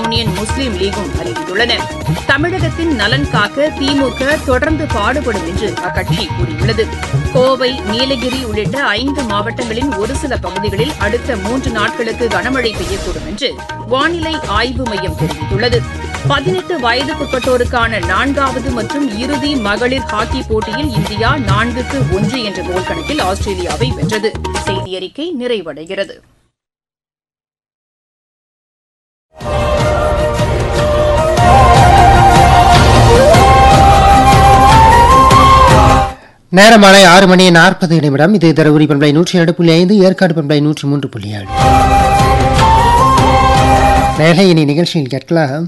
Union முஸ்லீம் லீகும் அறிவித்துள்ளன தமிழகத்தின் நலன் காக்க திமுக தொடர்ந்து பாடுபடும் என்று அக்கட்சி கூறியுள்ளது கோவை நீலகிரி உள்ளிட்ட ஐந்து மாவட்டங்களின் ஒரு சில பகுதிகளில் அடுத்த மூன்று நாட்களுக்கு கனமழை பெய்யக்கூடும் என்று வானிலை ஆய்வு மையம் தெரிவித்துள்ளது பதினெட்டு வயதுக்குட்பட்டோருக்கான நான்காவது மற்றும் இறுதி மகளிர் ஹாக்கி போட்டியில் இந்தியா நான்குக்கு ஒன்று என்ற கோல் கணக்கில் ஆஸ்திரேலியாவை வென்றது செய்தி அறிக்கை நிறைவடைகிறது நேரம் மாலை ஆறு மணி நாற்பது நிமிடம் இது தருமபுரி பண்பலை நூற்றி இரண்டு புள்ளி ஐந்து ஏற்காடு பண்பலை நூற்றி மூன்று புள்ளி ஏழு வேலை இனி நிகழ்ச்சியில் கேட்கலாம்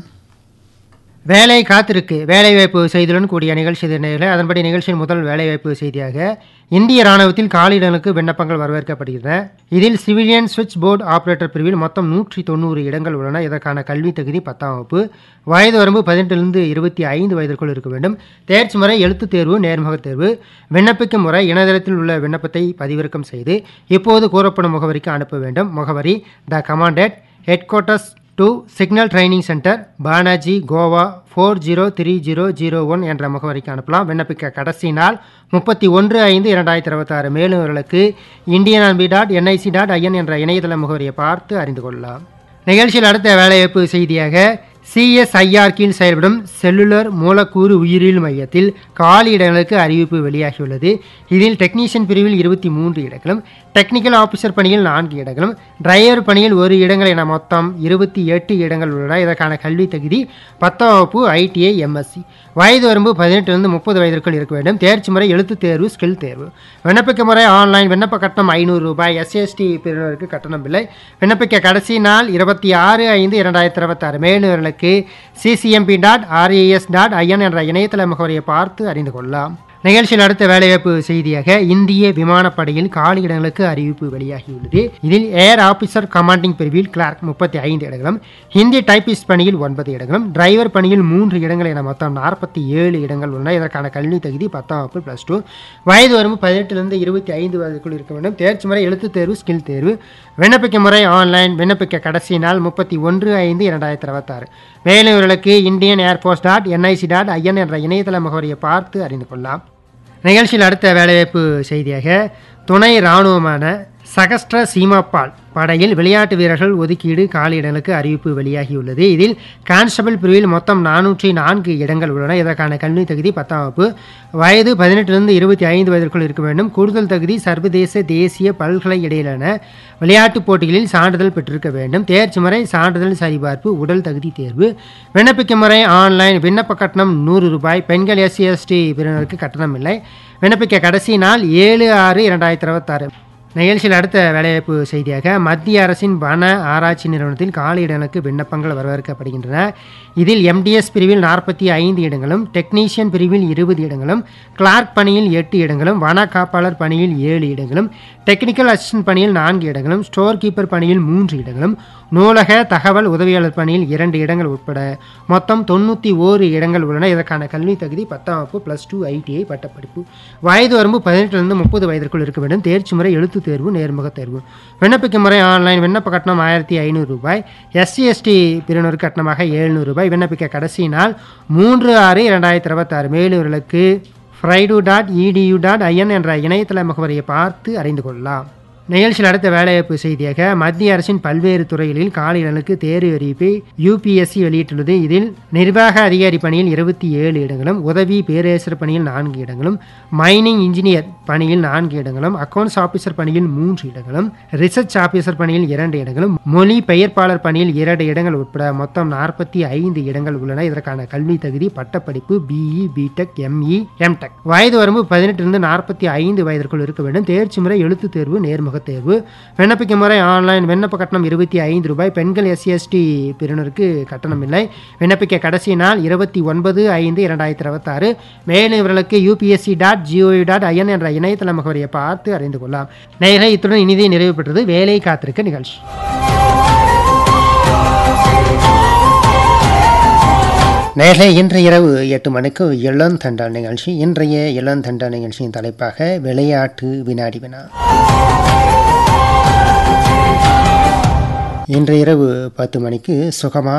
வேலை காத்திருக்கு வேலைவாய்ப்பு செய்தியுடன் கூடிய நிகழ்ச்சி இது நேயர்களே. அதன்படி நிகழ்ச்சியின் முதல் வேலைவாய்ப்பு செய்தியாக இந்திய ராணுவத்தில் காலியிடங்களுக்கு விண்ணப்பங்கள் வரவேற்கப்படுகின்றன இதில் சிவிலியன் சுவிட்ச் போர்டு ஆபரேட்டர் பிரிவில் மொத்தம் நூற்றி தொண்ணூறு இடங்கள் உள்ளன இதற்கான கல்வி தகுதி பத்தாம் வகுப்பு வயது வரம்பு பதினெட்டிலிருந்து இருபத்தி ஐந்து வயதிற்குள் இருக்க வேண்டும் தேர்ச்சி முறை எழுத்துத் தேர்வு நேர்முகத் தேர்வு விண்ணப்பிக்கும் முறை இணையதளத்தில் உள்ள விண்ணப்பத்தை பதிவிறக்கம் செய்து இப்போது கூறப்படும் முகவரிக்கு அனுப்ப வேண்டும் முகவரி the commandant headquarters to signal training centre Panaji Goa four zero three zero zero one என்ற முகவரிக்கு அனுப்பலாம் விண்ணப்பிக்க கடைசி நாள் முப்பத்தி ஒன்று ஐந்து இரண்டாயிரத்தி இருபத்தாறு மேலும் இவர்களுக்கு Indian army dot N I C dot I N என்ற இணையதள முகவரியை பார்த்து அறிந்து கொள்ளலாம் நிகழ்ச்சியில் அடுத்த வேலைவாய்ப்பு செய்தியாக சிஎஸ்ஐஆர் கீழ் செயல்படும் செல்லுலர் மூலக்கூறு உயிரியல் மையத்தில் காலி இடங்களுக்கு அறிவிப்பு வெளியாகியுள்ளது இதில் டெக்னீஷியன் பிரிவில் இருபத்தி மூன்று இடங்களும் டெக்னிக்கல் ஆஃபீஸர் பணியில் நான்கு இடங்களும் டிரைவர் பணியில் ஒரு இடங்கள் என மொத்தம் இருபத்தி எட்டு இடங்கள் உள்ளன இதற்கான கல்வி தகுதி பத்தாம் வகுப்பு ஐடிஐ எம்எஸ்சி வயது வரம்பு பதினெட்டுலேருந்து முப்பது வயதிற்குள் இருக்க வேண்டும் தேர்ச்சி முறை எழுத்துத் தேர்வு ஸ்கில் தேர்வு விண்ணப்பிக்க முறை ஆன்லைன் விண்ணப்ப கட்டணம் ஐநூறு ரூபாய் எஸ்எஸ்டி பிரிவினருக்கு கட்டணம் இல்லை விண்ணப்பிக்க கடைசி நாள் இருபத்தி ஆறு ஐந்து இரண்டாயிரத்தி இருபத்தாறு மேலுவர்களுக்கு C C M B dot R A S dot I N என்ற இணையதள முகவரியை பார்த்து அறிந்து கொள்ளலாம் நிகழ்ச்சியில் அடுத்த வேலைவாய்ப்பு செய்தியாக இந்திய விமானப்படையில் காலி இடங்களுக்கு அறிவிப்பு வெளியாகியுள்ளது இதில் ஏர் ஆபீசர் கமாண்டிங் பிரிவில் கிளார்க் முப்பத்தி ஐந்து இடங்களும் ஹிந்தி டைபிஸ்ட் பணியில் ஒன்பது இடங்களும் டிரைவர் பணியில் மூன்று இடங்கள் என மொத்தம் நாற்பத்தி ஏழு இடங்கள் உள்ளன இதற்கான கல்வி தகுதி பத்தாம் வகுப்பு ப்ளஸ் டூ வயது வரம்பு பதினெட்டிலிருந்து இருபத்தி ஐந்து வயதுக்குள் இருக்க வேண்டும் தேர்ச்சி முறை எழுத்துத் தேர்வு ஸ்கில் தேர்வு விண்ணப்பிக்க முறை ஆன்லைன் விண்ணப்பிக்க கடைசி நாள் முப்பத்தி ஒன்று ஐந்து இரண்டாயிரத்தி இருபத்தாறு மேலும் இவர்களுக்கு Indian air force dot N I C dot I N என்ற இணையதள முகவரியை பார்த்து அறிந்து கொள்ளலாம் நிகழ்ச்சியில் அடுத்த வேலைவாய்ப்பு செய்தியாக துணை இராணுவமான சகஸ்ட்ர சீமாப்பால் படையில் விளையாட்டு வீரர்கள் ஒதுக்கீடு காலியிடங்களுக்கு அறிவிப்பு வெளியாகியுள்ளது இதில் கான்ஸ்டபிள் பிரிவில் மொத்தம் நானூற்றி நான்கு இடங்கள் உள்ளன இதற்கான கல்வி தகுதி பத்தாம் வகுப்பு வயது பதினெட்டிலிருந்து இருபத்தி ஐந்து வயதிற்குள் இருக்க வேண்டும் கூடுதல் தகுதி சர்வதேச தேசிய பல்கலை இடையிலான விளையாட்டுப் போட்டிகளில் சான்றிதழ் பெற்றிருக்க வேண்டும் தேர்ச்சி முறை சான்றிதழ் சரிபார்ப்பு உடல் தகுதி தேர்வு விண்ணப்பிக்கும் முறை ஆன்லைன் விண்ணப்ப கட்டணம் நூறு ரூபாய் பெண்கள் எஸ்சி எஸ்டி பிரிவினருக்கு கட்டணம் இல்லை விண்ணப்பிக்க கடைசி நாள் ஏழு ஆறு இரண்டாயிரத்தி இருபத்தாறு நிகழ்ச்சியில் அடுத்த வேலைவாய்ப்பு செய்தியாக மத்திய அரசின் வன ஆராய்ச்சி நிறுவனத்தில் காலி இடங்களுக்கு விண்ணப்பங்கள் வரவேற்கப்படுகின்றன இதில் எம்டிஎஸ் பிரிவில் நாற்பத்தி ஐந்து இடங்களும் டெக்னீஷியன் பிரிவில் இருபது இடங்களும் கிளார்க் பணியில் எட்டு இடங்களும் வன காப்பாளர் பணியில் ஏழு இடங்களும் டெக்னிக்கல் அசிஸ்டன்ட் பணியில் நான்கு இடங்களும் ஸ்டோர் கீப்பர் பணியில் மூன்று இடங்களும் நூலக தகவல் உதவியாளர் பணியில் இரண்டு இடங்கள் உட்பட மொத்தம் தொண்ணூற்றி ஓரு இடங்கள் உள்ளன இதற்கான கல்வி தகுதி பத்தாம் வகுப்பு ப்ளஸ் டூ ஐடிஐ பட்டப்படிப்பு வயது வரம்பு பதினெட்டிலிருந்து முப்பது வயதிற்குள் இருக்க வேண்டும் தேர்ச்சி முறை எழுத்துத் தேர்வு நேர்முக தேர்வு விண்ணப்பிக்கும் முறை ஆன்லைன் விண்ணப்ப கட்டணம் ஆயிரத்தி ஐநூறு ரூபாய் எஸ்சி எஸ்டி பிரிவினருக்கு கட்டணமாக எழுநூறு ரூபாய் விண்ணப்பிக்க கடைசி நாள் மூன்று ஆறு இரண்டாயிரத்தி இருபத்தாறு மேலூர்களுக்கு fried dot edu dot I N என்ற இணையதள முகவரியை பார்த்து அறிந்து கொள்ளலாம் நிகழ்ச்சியில் அடுத்த வேலைவாய்ப்பு செய்தியாக மத்திய அரசின் பல்வேறு துறைகளில் காலிகளுக்கு தேர்வு அறிவிப்பை யூபிஎஸ்சி வெளியிட்டுள்ளது இதில் நிர்வாக அதிகாரி பணியில் இருபத்தி ஏழு இடங்களும் உதவி பேரேசர் பணியில் நான்கு இடங்களும் மைனிங் இன்ஜினியர் பணியில் நான்கு இடங்களும் அக்கவுண்ட்ஸ் ஆபீசர் பணியில் மூன்று இடங்களும் ரிசர்ச் ஆபீசர் பணியில் இரண்டு இடங்களும் மொழி பெயர்ப்பாளர் பணியில் இரண்டு இடங்கள் உட்பட மொத்தம் நாற்பத்தி ஐந்து இடங்கள் உள்ளன இதற்கான கல்வி தகுதி பட்டப்படிப்பு பிஇ பிடெக் எம்இ எம்டெக் வயது வரம்பு பதினெட்டிலிருந்து நாற்பத்தி ஐந்து வயதிற்குள் இருக்க வேண்டும் தேர்ச்சி முறை எழுத்துத் தேர்வு நேர்முக தேர்வு விண்ணப்பிக்க முறை ஆன்லைன் விண்ணப்ப கட்டணம் இருபத்தி ஐந்து ரூபாய் பெண்கள் எஸ்சி எஸ்டி பிரிவினருக்கு கட்டணம் இல்லை விண்ணப்பிக்க கடைசி நாள் இருபத்தி ஒன்பது ஐந்து இரண்டாயிரத்தி இருபத்தாறு மேலும் இவர்களுக்கு U P S C dot G O V dot I N என்ற இணையதள முகவரியை பார்த்து அறிந்து கொள்ளலாம் நேயர்களே இத்துடன் இனிதே நிறைவு பெற்றது வேலை காத்திருக்க நிகழ்ச்சி நேர்களே இன்று இரவு எட்டு மணிக்கு இளந்தண்டல் நிகழ்ச்சி இன்றைய இளந்தண்டல் நிகழ்ச்சியின் தலைப்பாக விளையாட்டு வினாடி வினா இன்று இரவு பத்து மணிக்கு சுகமான